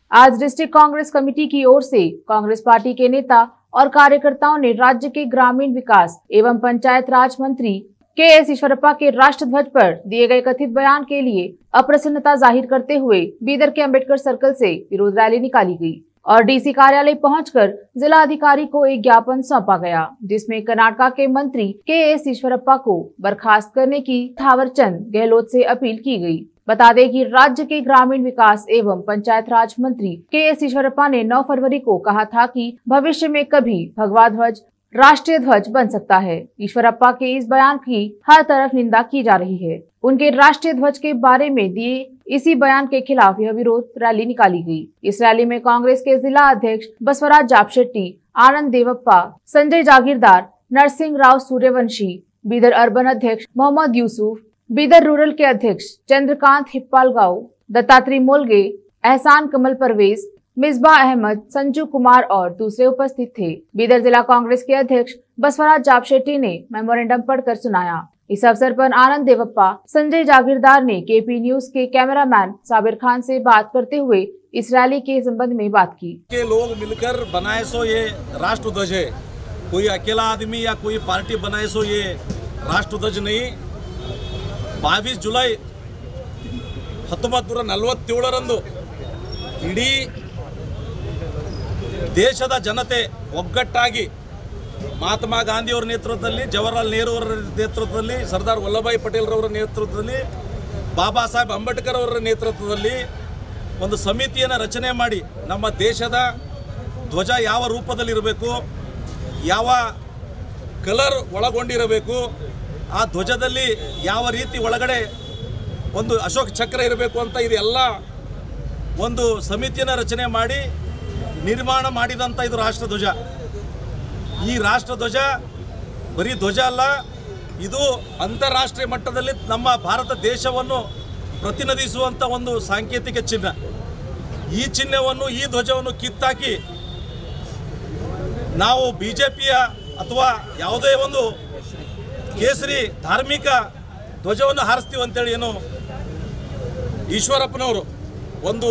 आज district Congress committee की ओर से कांग्रेस पार्टी के नेता और कार्यकर्ताओं ने राज्य के ग्रामीण विकास एवं पंचायत राज मंत्री के एस ईश्वरप्पा के राष्ट्र ध्वज पर दिए गए कथित बयान के लिए अप्रसन्नता जाहिर करते हुए बीदर के अंबेडकर सर्कल से विरोध रैली निकाली गई और डीसी कार्यालय पहुंचकर जिला अधिकारी को एक ज्ञापन सौंपा गया जिसमें कर्नाटका के मंत्री के एस ईश्वरप्पा को बर्खास्त करने की थावरचंद गहलोत से अपील की गई बता दें कि राज्य के ग्रामीण विकास एवं पंचायत राज मंत्री के एस ईश्वरप्पा ने 9 फरवरी को कहा था कि भविष्य में कभी भगवा ध्वज राष्ट्रीय ध्वज बन सकता है ईश्वरप्पा के इस बयान की हर तरफ निंदा की जा रही है उनके राष्ट्रीय ध्वज के बारे में दिए इसी बयान के खिलाफ यह विरोध रैली निकाली गई इस रैली में कांग्रेस के जिला अध्यक्ष बसवराज जापशेट्टी आनंद देवप्पा संजय जागीरदार नरसिंह राव सूर्यवंशी बीदर अर्बन अध्यक्ष मोहम्मद यूसुफ बीदर रूरल के अध्यक्ष चंद्रकांत हिप्पाल गांव दत्तात्री मोलगे एहसान कमल परवेज मिसबा अहमद संजू कुमार और दूसरे उपस्थित थे बीदर जिला कांग्रेस के अध्यक्ष बसवराज जापशेट्टी ने मेमोरेंडम पढ़कर सुनाया इस अवसर पर आनंद देवप्पा संजय जागीरदार ने केपी न्यूज के कैमरामैन साबिर खान से बात करते हुए इस रैली के संबंध में बात की के लोग मिलकर बनाए सो ये राष्ट्र ध्वज है कोई अकेला आदमी या कोई पार्टी बनाए सो ये राष्ट्र ध्वज नहीं ಬಾವಿಸ್ ಜುಲೈ ಹತ್ತೊಂಬತ್ತು ನೂರ ನಲವತ್ತೇಳರಂದು ಇಡೀ ದೇಶದ ಜನತೆ ಒಗ್ಗಟ್ಟಾಗಿ ಮಹಾತ್ಮ ಗಾಂಧಿಯವರ ನೇತೃತ್ವದಲ್ಲಿ ಜವಾಹರ್ಲಾಲ್ ನೆಹರು ಅವರ ನೇತೃತ್ವದಲ್ಲಿ ಸರ್ದಾರ್ ವಲ್ಲಭಾಯಿ ಪಟೇಲ್ರವರ ನೇತೃತ್ವದಲ್ಲಿ ಬಾಬಾ ಸಾಹೇಬ್ ಅಂಬೇಡ್ಕರ್ ಅವರ ನೇತೃತ್ವದಲ್ಲಿ ಒಂದು ಸಮಿತಿಯನ್ನು ರಚನೆ ಮಾಡಿ ನಮ್ಮ ದೇಶದ ಧ್ವಜ ಯಾವ ರೂಪದಲ್ಲಿರಬೇಕು ಯಾವ ಕಲರ್ ಒಳಗೊಂಡಿರಬೇಕು ಆ ಧ್ವಜದಲ್ಲಿ ಯಾವ ರೀತಿ ಒಳಗಡೆ ಒಂದು ಅಶೋಕ್ ಚಕ್ರ ಇರಬೇಕು ಅಂತ ಇದೆಲ್ಲ ಒಂದು ಸಮಿತಿಯನ್ನು ರಚನೆ ಮಾಡಿ ನಿರ್ಮಾಣ ಮಾಡಿದಂಥ ಇದು ರಾಷ್ಟ್ರಧ್ವಜ ಈ ರಾಷ್ಟ್ರಧ್ವಜ ಬರೀ ಧ್ವಜ ಅಲ್ಲ ಇದು ಅಂತಾರಾಷ್ಟ್ರೀಯ ಮಟ್ಟದಲ್ಲಿ ನಮ್ಮ ಭಾರತ ದೇಶವನ್ನು ಪ್ರತಿನಿಧಿಸುವಂಥ ಒಂದು ಸಾಂಕೇತಿಕ ಚಿಹ್ನ ಈ ಚಿಹ್ನೆಯನ್ನು ಈ ಧ್ವಜವನ್ನು ಕಿತ್ತಾಕಿ ನಾವು ಬಿ ಜೆ ಪಿಯ ಅಥವಾ ಯಾವುದೇ ಒಂದು ಕೇಸರಿ ಧಾರ್ಮಿಕ ಧ್ವಜವನ್ನು ಹಾರಿಸ್ತೀವಿ ಅಂತೇಳಿ ಏನು ಈಶ್ವರಪ್ಪನವರು ಒಂದು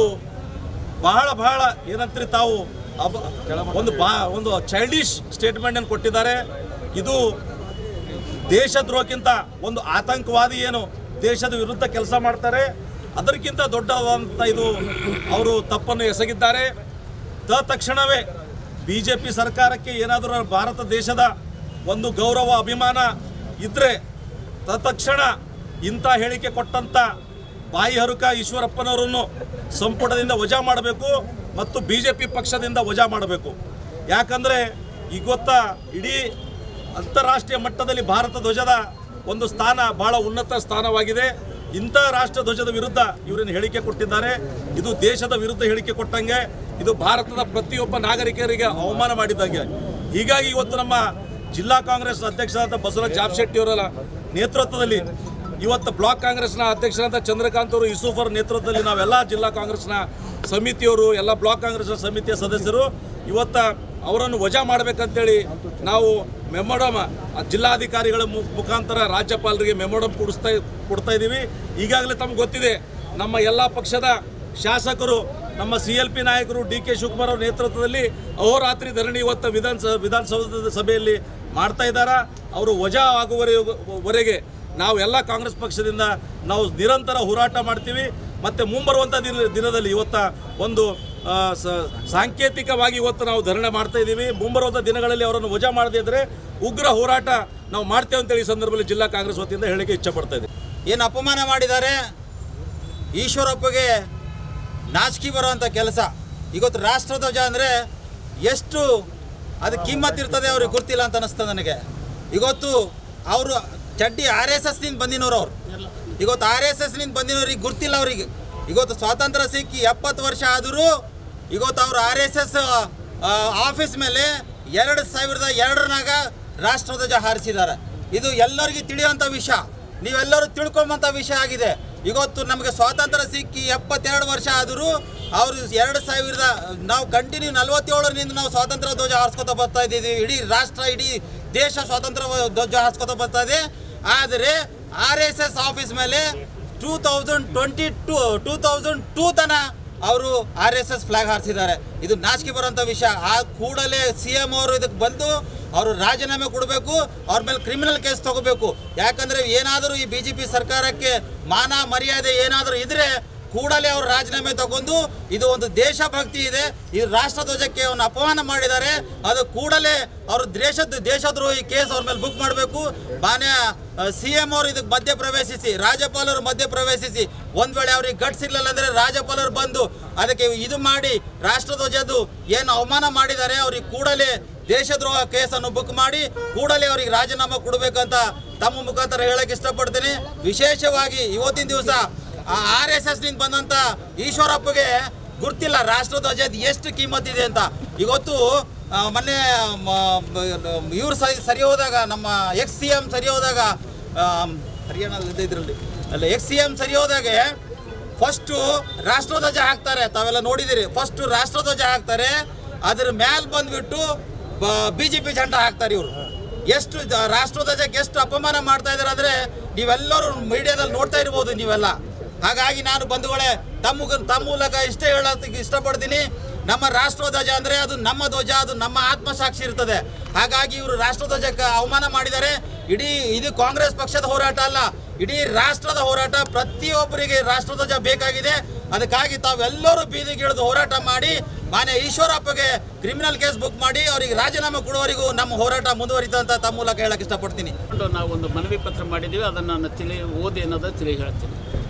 ಬಹಳ ಬಹಳ ಏನಂತೀರಿ ತಾವು ಅಬ ಒಂದು ಬಾ ಒಂದು ಚೈಲ್ಡಿಶ್ ಸ್ಟೇಟ್ಮೆಂಟನ್ನು ಕೊಟ್ಟಿದ್ದಾರೆ ಇದು ದೇಶದ್ರೋಹಕ್ಕಿಂತ ಒಂದು ಆತಂಕವಾದಿ ಏನು ದೇಶದ ವಿರುದ್ಧ ಕೆಲಸ ಮಾಡ್ತಾರೆ ಅದಕ್ಕಿಂತ ದೊಡ್ಡವಾದಂಥ ಇದು ಅವರು ತಪ್ಪನ್ನು ಎಸಗಿದ್ದಾರೆ ತ ತಕ್ಷಣವೇ ಬಿ ಜೆ ಪಿ ಸರ್ಕಾರಕ್ಕೆ ಏನಾದರೂ ಭಾರತ ದೇಶದ ಒಂದು ಗೌರವ ಅಭಿಮಾನ ಇದ್ದರೆ ತತ್ಕ್ಷಣ ಇಂಥ ಹೇಳಿಕೆ ಕೊಟ್ಟಂಥ ಬಾಯಿ ಹರುಕ ಈಶ್ವರಪ್ಪನವರನ್ನು ಸಂಪುಟದಿಂದ ವಜಾ ಮಾಡಬೇಕು ಮತ್ತು ಬಿ ಜೆ ಪಿ ಪಕ್ಷದಿಂದ ವಜಾ ಮಾಡಬೇಕು ಯಾಕಂದರೆ ಈಗ ಗೊತ್ತಾ ಇಡೀ ಅಂತಾರಾಷ್ಟ್ರೀಯ ಮಟ್ಟದಲ್ಲಿ ಭಾರತ ಧ್ವಜದ ಒಂದು ಸ್ಥಾನ ಬಹಳ ಉನ್ನತ ಸ್ಥಾನವಾಗಿದೆ ಇಂಥ ರಾಷ್ಟ್ರ ಧ್ವಜದ ವಿರುದ್ಧ ಇವರನ್ನು ಹೇಳಿಕೆ ಕೊಟ್ಟಿದ್ದಾರೆ ಇದು ದೇಶದ ವಿರುದ್ಧ ಹೇಳಿಕೆ ಕೊಟ್ಟಂಗೆ ಇದು ಭಾರತದ ಪ್ರತಿಯೊಬ್ಬ ನಾಗರಿಕರಿಗೆ ಅವಮಾನ ಮಾಡಿದಂಗೆ ಹೀಗಾಗಿ ಇವತ್ತು ನಮ್ಮ ಜಿಲ್ಲಾ ಕಾಂಗ್ರೆಸ್ ಅಧ್ಯಕ್ಷರಾದ ಬಸವರಾಜ ಜಾಬ್ಶೆಟ್ಟಿ ಅವರ ನೇತೃತ್ವದಲ್ಲಿ ಇವತ್ತು ಬ್ಲಾಕ್ ಕಾಂಗ್ರೆಸ್ನ ಅಧ್ಯಕ್ಷರಾದ ಚಂದ್ರಕಾಂತ್ ಅವರು ಯೂಸುಫ್ ಅವರ ನೇತೃತ್ವದಲ್ಲಿ ನಾವೆಲ್ಲ ಜಿಲ್ಲಾ ಕಾಂಗ್ರೆಸ್ನ ಸಮಿತಿಯವರು ಎಲ್ಲ ಬ್ಲಾಕ್ ಕಾಂಗ್ರೆಸ್ನ ಸಮಿತಿಯ ಸದಸ್ಯರು ಇವತ್ತು ಅವರನ್ನು ವಜಾ ಮಾಡಬೇಕಂತೇಳಿ ನಾವು ಮೆಮೊಡಮ್ ಜಿಲ್ಲಾಧಿಕಾರಿಗಳ ಮು- ಮುಖಾಂತರ ರಾಜ್ಯಪಾಲರಿಗೆ ಮೆಮೊಡಮ್ ಕೊಡಿಸ್ತಾ ಕೊಡ್ತಾ ಇದ್ದೀವಿ ಈಗಾಗಲೇ ತಮ್ಗೆ ಗೊತ್ತಿದೆ ನಮ್ಮ ಎಲ್ಲ ಪಕ್ಷದ ಶಾಸಕರು ನಮ್ಮ ಸಿ ಎಲ್ ಪಿ ನಾಯಕರು ಡಿ ಕೆ ಶಿವಕುಮಾರ್ ಅವರ ನೇತೃತ್ವದಲ್ಲಿ ಅಹೋರಾತ್ರಿ ಧರಣಿ ಇವತ್ತು ವಿಧಾನಸ ವಿಧಾನಸೌಧದ ಸಭೆಯಲ್ಲಿ ಮಾಡ್ತಾ ಇದ್ದಾರೆ ಅವರು ವಜಾ ಆಗುವವರೆಗೆ ನಾವು ಎಲ್ಲ ಕಾಂಗ್ರೆಸ್ ಪಕ್ಷದಿಂದ ನಾವು ನಿರಂತರ ಹೋರಾಟ ಮಾಡ್ತೀವಿ ಮತ್ತು ಮುಂಬರುವಂಥ ದಿನ ದಿನದಲ್ಲಿ ಇವತ್ತ ಒಂದು ಆ, ಸ- ಸಾಂಕೇತಿಕವಾಗಿ ಇವತ್ತು ನಾವು ಧರಣಿ ಮಾಡ್ತಾ ಇದ್ದೀವಿ ಮುಂಬರುವಂಥ ದಿನಗಳಲ್ಲಿ ಅವರನ್ನು ವಜಾ ಮಾಡದೇ ಇದ್ದರೆ ಉಗ್ರ ಹೋರಾಟ ನಾವು ಮಾಡ್ತೇವೆ ಅಂತೇಳಿ ಈ ಸಂದರ್ಭದಲ್ಲಿ ಜಿಲ್ಲಾ ಕಾಂಗ್ರೆಸ್ ವತಿಯಿಂದ ಹೇಳಿಕೆ ಇಚ್ಛಪಡ್ತಾ ಇದ್ದೀವಿ ಏನು ಅಪಮಾನ ಮಾಡಿದ್ದಾರೆ ಈಶ್ವರಪ್ಪಗೆ ನಾಚಿಕೆ ಬರುವಂಥ ಕೆಲಸ ಇವತ್ತು ರಾಷ್ಟ್ರಧ್ವಜ ಅಂದರೆ ಎಷ್ಟು ಅದು ಕಿಮ್ಮತ್ತಿರ್ತದೆ ಅವ್ರಿಗೆ ಗೊತ್ತಿಲ್ಲ ಅಂತ ಅನಿಸ್ತದೆ ನನಗೆ ಇವತ್ತು ಅವರು ಚಡ್ಡಿ ಆರ್ ಎಸ್ ಎಸ್ನಿಂದ ಬಂದಿನವ್ರು ಅವ್ರು ಇವತ್ತು ಆರ್ ಎಸ್ ಎಸ್ನಿಂದ ಬಂದಿನವ್ರಿಗೆ ಗುರ್ತಿಲ್ಲ ಅವರಿಗೆ ಇವತ್ತು ಸ್ವಾತಂತ್ರ್ಯ ಸಿಕ್ಕಿ ಎಪ್ಪತ್ತು ವರ್ಷ ಆದರೂ ಇವತ್ತು ಅವರು ಆರ್ ಎಸ್ ಎಸ್ ಆಫೀಸ್ ಮೇಲೆ ಎರಡು ಸಾವಿರದ ಎರಡರನಾಗ ರಾಷ್ಟ್ರಧ್ವಜ ಹಾರಿಸಿದ್ದಾರೆ ಇದು ಎಲ್ಲರಿಗೂ ತಿಳಿಯುವಂಥ ವಿಷಯ ನೀವೆಲ್ಲರೂ ತಿಳ್ಕೊಂಬಂಥ ವಿಷಯ ಆಗಿದೆ ಇವತ್ತು ನಮಗೆ ಸ್ವಾತಂತ್ರ್ಯ ಸಿಕ್ಕಿ ಎಪ್ಪತ್ತೆರಡು ವರ್ಷ ಆದರೂ ಅವರು ಎರಡು ಸಾವಿರದ ನಾವು ಕಂಟಿನ್ಯೂ ನಲವತ್ತೇಳರಿಂದ ನಾವು ಸ್ವಾತಂತ್ರ್ಯ ಧ್ವಜ ಹಾರಿಸ್ಕೊತಾ ಬರ್ತಾ ಇದ್ದೀವಿ ಇಡೀ ರಾಷ್ಟ್ರ ಇಡೀ ದೇಶ ಸ್ವಾತಂತ್ರ್ಯ ಧ್ವಜ ಹಾರಿಸ್ಕೊತಾ ಬರ್ತಾ ಇದೆ ಆದರೆ ಆರ್ ಎಸ್ ಎಸ್ ಆಫೀಸ್ ಮೇಲೆ two thousand twenty two two thousand two ತನ ಅವರು ಆರ್ ಎಸ್ ಎಸ್ ಫ್ಲಾಗ್ ಹಾರಿಸಿದ್ದಾರೆ ಇದು ನಾಚಿಕೆ ಬರುವಂಥ ವಿಷಯ ಆ ಕೂಡಲೇ ಸಿ ಎಂ ಅವರು ಇದಕ್ಕೆ ಬಂದು ಅವರು ರಾಜೀನಾಮೆ ಕೊಡಬೇಕು ಅವ್ರ ಮೇಲೆ ಕ್ರಿಮಿನಲ್ ಕೇಸ್ ತಗೋಬೇಕು ಯಾಕಂದ್ರೆ ಏನಾದರೂ ಈ ಬಿ ಜೆ ಪಿ ಸರ್ಕಾರಕ್ಕೆ ಮಾನ ಮರ್ಯಾದೆ ಏನಾದರೂ ಇದ್ರೆ ಕೂಡಲೇ ಅವರು ರಾಜೀನಾಮೆ ತಗೊಂಡು ಇದು ಒಂದು ದೇಶಭಕ್ತಿ ಇದೆ ಈ ರಾಷ್ಟ್ರಧ್ವಜಕ್ಕೆ ಒಂದು ಅಪಮಾನ ಮಾಡಿದ್ದಾರೆ ಅದು ಕೂಡಲೇ ಅವರು ದೇಶದ ದೇಶದ್ರೋಹಿ ಕೇಸ್ ಅವ್ರ ಮೇಲೆ ಬುಕ್ ಮಾಡಬೇಕು ಮಾನ್ಯ ಸಿ ಎಂ ಅವರು ಇದಕ್ಕೆ ಮಧ್ಯ ಪ್ರವೇಶಿಸಿ ರಾಜ್ಯಪಾಲರು ಮಧ್ಯ ಪ್ರವೇಶಿಸಿ ಒಂದ್ ವೇಳೆ ಅವ್ರಿಗೆ ಗಟ್ಸ್ ಇರ್ಲಿಲ್ಲ ಅಂದ್ರೆ ರಾಜ್ಯಪಾಲರು ಬಂದು ಅದಕ್ಕೆ ಇದು ಮಾಡಿ ರಾಷ್ಟ್ರಧ್ವಜದ್ದು ಏನು ಅವಮಾನ ಮಾಡಿದ್ದಾರೆ ಅವ್ರಿಗೆ ಕೂಡಲೇ ದೇಶದ್ರೋಹ ಕೇಸನ್ನು ಬುಕ್ ಮಾಡಿ ಕೂಡಲೇ ಅವ್ರಿಗೆ ರಾಜೀನಾಮೆ ಕೊಡಬೇಕಂತ ತಮ್ಮ ಮುಖಾಂತರ ಹೇಳಕ್ ಇಷ್ಟಪಡ್ತೀನಿ ವಿಶೇಷವಾಗಿ ಇವತ್ತಿನ ದಿವಸ ಆರ್ ಎಸ್ ಎಸ್ ನಿಂದ ಬಂದಂತ ಈಶ್ವರಪ್ಪಗೆ ಗುರ್ತಿಲ್ಲ ರಾಷ್ಟ್ರಧ್ವಜದ ಎಷ್ಟು ಕಿಮ್ಮತ್ ಇದೆ ಅಂತ ಇವತ್ತು ಆ, ಮೊನ್ನೆ ಇವ್ರು ಸರಿ ಸರಿ ಹೋದಾಗ ನಮ್ಮ ಎಕ್ಸ್ ಸಿ ಎಂ ಸರಿ ಹೋದಾಗ ಹರಿಯಾಣದಲ್ಲಿ ಇದರಲ್ಲಿ ಅಲ್ಲ ಎಕ್ಸ್ ಸಿ ಎಂ ಸರಿ ಹೋದಾಗ ಫಸ್ಟು ರಾಷ್ಟ್ರಧ್ವಜ ಹಾಕ್ತಾರೆ ತಾವೆಲ್ಲ ನೋಡಿದಿರಿ ಫಸ್ಟ್ ರಾಷ್ಟ್ರಧ್ವಜ ಹಾಕ್ತಾರೆ ಅದ್ರ ಮ್ಯಾಲ್ ಬಂದ್ಬಿಟ್ಟು ಬಿ ಜೆ ಪಿ ಜಂಡ ಹಾಕ್ತಾರೆ ಇವರು ಎಷ್ಟು ಜ- ರಾಷ್ಟ್ರಧ್ವಜಕ್ಕೆ ಎಷ್ಟು ಅಪಮಾನ ಮಾಡ್ತಾ ಇದ್ದಾರೆ ಅಂದ್ರೆ ನೀವೆಲ್ಲರೂ ಮೀಡಿಯಾದಲ್ಲಿ ನೋಡ್ತಾ ಇರ್ಬೋದು ನೀವೆಲ್ಲ ಹಾಗಾಗಿ ನಾನು ಬಂಧುಗಳೇ ತಮ್ಮ ತಮ್ಮ ಮೂಲಕ ಇಷ್ಟೇ ಹೇಳೋದಕ್ಕೆ ಇಷ್ಟಪಡ್ತೀನಿ ನಮ್ಮ ರಾಷ್ಟ್ರಧ್ವಜ ಅಂದ್ರೆ ಅದು ನಮ್ಮ ಧ್ವಜ ಅದು ನಮ್ಮ ಆತ್ಮಸಾಕ್ಷಿ ಇರ್ತದೆ ಹಾಗಾಗಿ ಇವರು ರಾಷ್ಟ್ರಧ್ವಜಕ್ಕೆ ಅವಮಾನ ಮಾಡಿದ್ದಾರೆ ಇಡೀ ಇದು ಕಾಂಗ್ರೆಸ್ ಪಕ್ಷದ ಹೋರಾಟ ಅಲ್ಲ ಇಡೀ ರಾಷ್ಟ್ರದ ಹೋರಾಟ ಪ್ರತಿಯೊಬ್ಬರಿಗೆ ರಾಷ್ಟ್ರಧ್ವಜ ಬೇಕಾಗಿದೆ ಅದಕ್ಕಾಗಿ ತಾವೆಲ್ಲರೂ ಬೀದಿಗಿಳಿದು ಹೋರಾಟ ಮಾಡಿ ಮಾನ್ಯ ಈಶ್ವರಪ್ಪಗೆ ಕ್ರಿಮಿನಲ್ ಕೇಸ್ ಬುಕ್ ಮಾಡಿ ಅವರಿಗೆ ರಾಜೀನಾಮೆ ಕೊಡುವವರೆಗೂ ನಮ್ಮ ಹೋರಾಟ ಮುಂದುವರಿತ ಅಂತ ತಮ್ಮ ಮೂಲಕ ಹೇಳಕ್ ಇಷ್ಟಪಡ್ತೀನಿ ಕೊಂಡು ನಾವು ಒಂದು ಮನವಿ ಪತ್ರ ಮಾಡಿದ್ದೀವಿ ಅದನ್ನು ನಾನು ತಿಳಿ ಓದಿ ಅನ್ನೋದು ತಿಳಿ ಹೇಳ್ತೀನಿ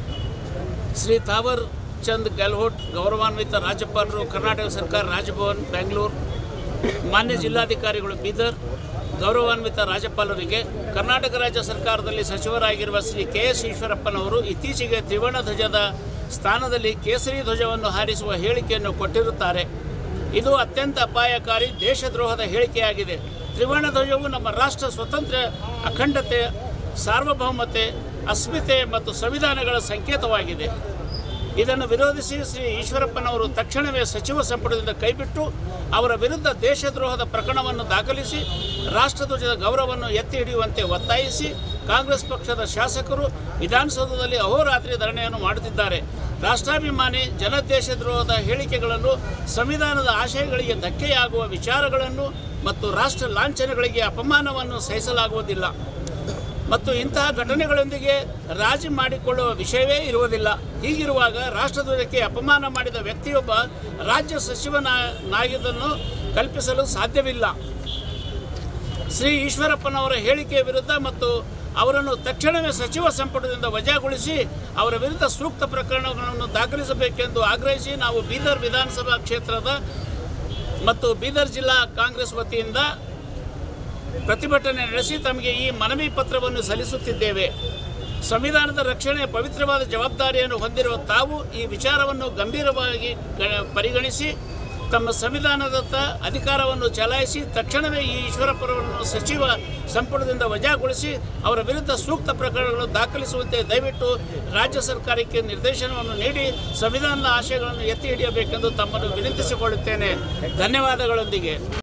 ಶ್ರೀ ತಾವರ್ ಚಂದ್ ಗೆಹ್ಲೋಟ್ ಗೌರವಾನ್ವಿತ ರಾಜ್ಯಪಾಲರು ಕರ್ನಾಟಕ ಸರ್ಕಾರ ರಾಜಭವನ್ ಬೆಂಗಳೂರು ಮಾನ್ಯ ಜಿಲ್ಲಾಧಿಕಾರಿಗಳು ಬೀದರ್ ಗೌರವಾನ್ವಿತ ರಾಜ್ಯಪಾಲರಿಗೆ ಕರ್ನಾಟಕ ರಾಜ್ಯ ಸರ್ಕಾರದಲ್ಲಿ ಸಚಿವರಾಗಿರುವ ಶ್ರೀ ಕೆ ಎಸ್ ಈಶ್ವರಪ್ಪನವರು ಇತ್ತೀಚೆಗೆ ತ್ರಿವರ್ಣ ಧ್ವಜದ ಸ್ಥಾನದಲ್ಲಿ ಕೇಸರಿ ಧ್ವಜವನ್ನು ಹಾರಿಸುವ ಹೇಳಿಕೆಯನ್ನು ಕೊಟ್ಟಿರುತ್ತಾರೆ ಇದು ಅತ್ಯಂತ ಅಪಾಯಕಾರಿ ದೇಶದ್ರೋಹದ ಹೇಳಿಕೆಯಾಗಿದೆ ತ್ರಿವರ್ಣ ಧ್ವಜವು ನಮ್ಮ ರಾಷ್ಟ್ರ ಸ್ವತಂತ್ರ ಅಖಂಡತೆ ಸಾರ್ವಭೌಮತೆ ಅಸ್ಮಿತೆ ಮತ್ತು ಸಂವಿಧಾನಗಳ ಸಂಕೇತವಾಗಿದೆ ಇದನ್ನು ವಿರೋಧಿಸಿ ಶ್ರೀ ಈಶ್ವರಪ್ಪನವರು ತಕ್ಷಣವೇ ಸಚಿವ ಸಂಪುಟದಿಂದ ಕೈಬಿಟ್ಟು ಅವರ ವಿರುದ್ಧ ದೇಶದ್ರೋಹದ ಪ್ರಕರಣವನ್ನು ದಾಖಲಿಸಿ ರಾಷ್ಟ್ರಧ್ವಜದ ಗೌರವವನ್ನು ಎತ್ತಿ ಹಿಡಿಯುವಂತೆ ಒತ್ತಾಯಿಸಿ ಕಾಂಗ್ರೆಸ್ ಪಕ್ಷದ ಶಾಸಕರು ವಿಧಾನಸೌಧದಲ್ಲಿ ಅಹೋರಾತ್ರಿ ಧರಣಿಯನ್ನು ಮಾಡುತ್ತಿದ್ದಾರೆ ರಾಷ್ಟ್ರಾಭಿಮಾನಿ ಜನದೇಶದ್ರೋಹದ ಹೇಳಿಕೆಗಳನ್ನು ಸಂವಿಧಾನದ ಆಶಯಗಳಿಗೆ ಧಕ್ಕೆಯಾಗುವ ವಿಚಾರಗಳನ್ನು ಮತ್ತು ರಾಷ್ಟ್ರ ಲಾಂಛನಗಳಿಗೆ ಅಪಮಾನವನ್ನು ಸಹಿಸಲಾಗುವುದಿಲ್ಲ ಮತ್ತು ಇಂತಹ ಘಟನೆಗಳೊಂದಿಗೆ ರಾಜಿ ಮಾಡಿಕೊಳ್ಳುವ ವಿಷಯವೇ ಇರುವುದಿಲ್ಲ ಹೀಗಿರುವಾಗ ರಾಷ್ಟ್ರಧ್ವಜಕ್ಕೆ ಅಪಮಾನ ಮಾಡಿದ ವ್ಯಕ್ತಿಯೊಬ್ಬ ರಾಜ್ಯ ಸಚಿವನಾಗಿದ್ದನ್ನು ಕಲ್ಪಿಸಲು ಸಾಧ್ಯವಿಲ್ಲ ಶ್ರೀ ಈಶ್ವರಪ್ಪನವರ ಹೇಳಿಕೆಯ ವಿರುದ್ಧ ಮತ್ತು ಅವರನ್ನು ತಕ್ಷಣವೇ ಸಚಿವ ಸಂಪುಟದಿಂದ ವಜಾಗೊಳಿಸಿ ಅವರ ವಿರುದ್ಧ ಸೂಕ್ತ ಪ್ರಕರಣಗಳನ್ನು ದಾಖಲಿಸಬೇಕೆಂದು ಆಗ್ರಹಿಸಿ ನಾವು ಬೀದರ್ ವಿಧಾನಸಭಾ ಕ್ಷೇತ್ರದ ಮತ್ತು ಬೀದರ್ ಜಿಲ್ಲಾ ಕಾಂಗ್ರೆಸ್ ವತಿಯಿಂದ ಪ್ರತಿಭಟನೆ ನಡೆಸಿ ತಮಗೆ ಈ ಮನವಿ ಪತ್ರವನ್ನು ಸಲ್ಲಿಸುತ್ತಿದ್ದೇವೆ ಸಂವಿಧಾನದ ರಕ್ಷಣೆಯ ಪವಿತ್ರವಾದ ಜವಾಬ್ದಾರಿಯನ್ನು ಹೊಂದಿರುವ ತಾವು ಈ ವಿಚಾರವನ್ನು ಗಂಭೀರವಾಗಿ ಗ- ಪರಿಗಣಿಸಿ ತಮ್ಮ ಸಂವಿಧಾನದತ್ತ ಅಧಿಕಾರವನ್ನು ಚಲಾಯಿಸಿ ತಕ್ಷಣವೇ ಈ ಈಶ್ವರಪ್ಪರವನ್ನು ಸಚಿವ ಸಂಪುಟದಿಂದ ವಜಾಗೊಳಿಸಿ ಅವರ ವಿರುದ್ಧ ಸೂಕ್ತ ಪ್ರಕರಣಗಳನ್ನು ದಾಖಲಿಸುವಂತೆ ದಯವಿಟ್ಟು ರಾಜ್ಯ ಸರ್ಕಾರಕ್ಕೆ ನಿರ್ದೇಶನವನ್ನು ನೀಡಿ ಸಂವಿಧಾನದ ಆಶಯಗಳನ್ನು ಎತ್ತಿ ಹಿಡಿಯಬೇಕೆಂದು ತಮ್ಮನ್ನು ವಿನಂತಿಸಿಕೊಳ್ಳುತ್ತೇನೆ ಧನ್ಯವಾದಗಳೊಂದಿಗೆ